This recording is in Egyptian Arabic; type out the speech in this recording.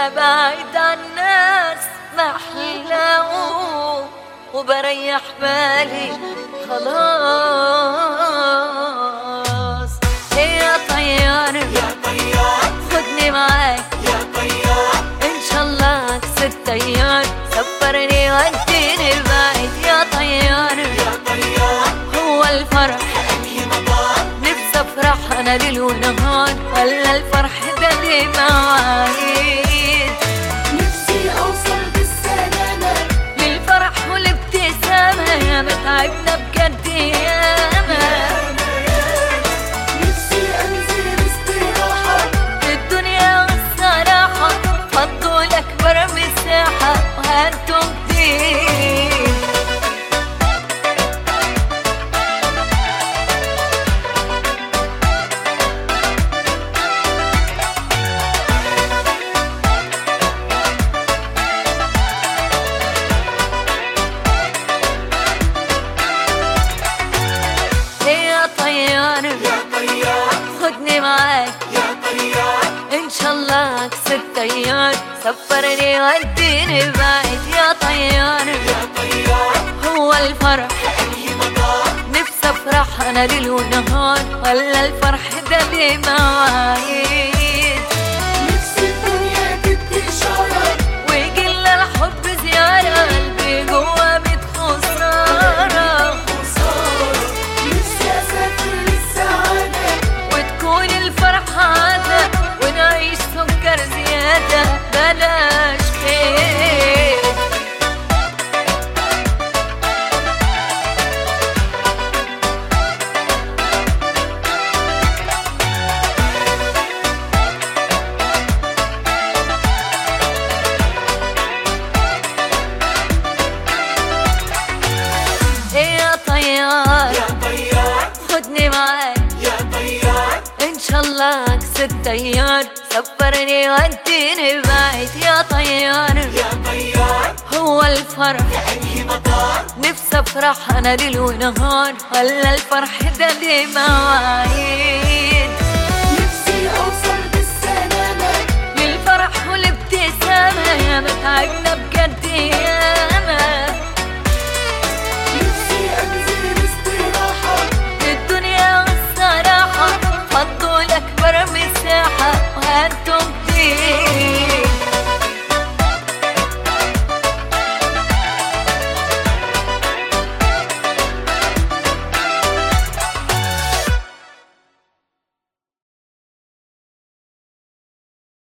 بعيد عن الناس ما احلاه وبريح بالي خلاص يا طيار يا طيار خدني معاك يا طيار ان شاء الله اكسر طيار سفرني وديني بعيد يا طيار يا طيار هو الفرح أنهي مطار نفسي افرح انا ليل ونهار ولا الفرح ده اللي معايد نفسي أوصل بالسلامة للفرح والابتسامة يا متعبنا بجد ياما نفسي أنزل استراحة الدنيا والصراحة فضوا الأكبر مساحة وهانتم كتير يا طيار يا طيار خدني معاك يا طيار ان شاء الله اكسر طيار سفرني وديني بعيد يا طيار يا طيار هو الفرح أنهي مطار نفسي افرح انا ليل ونهار ولا الفرح ده اللي معايد نفسي الدنيا تدي إشارة ويجي لنا الحب زيارة قلبي جوا بيت خسارة خسارة نفسي أسافر للسعادة وتكون الفرحة عادة ونعيش سكر زيادة بلاش خير يا طيار يا طيار خدني معاك يا طيار ان شاء الله اكسر طيار سفرني وديني بعيد يا طيار يا طيار هو الفرح أنهي مطار نفسي افرح انا ليل ونهار ولا الفرح ده اللي معايد نفسي أوصل بالسلامة للفرح والابتسامة يا متعبنا بجد ياما نفسي أنزل استراحة الدنيا والصراحة فضوا الأكبر مساحة وهانتم كتير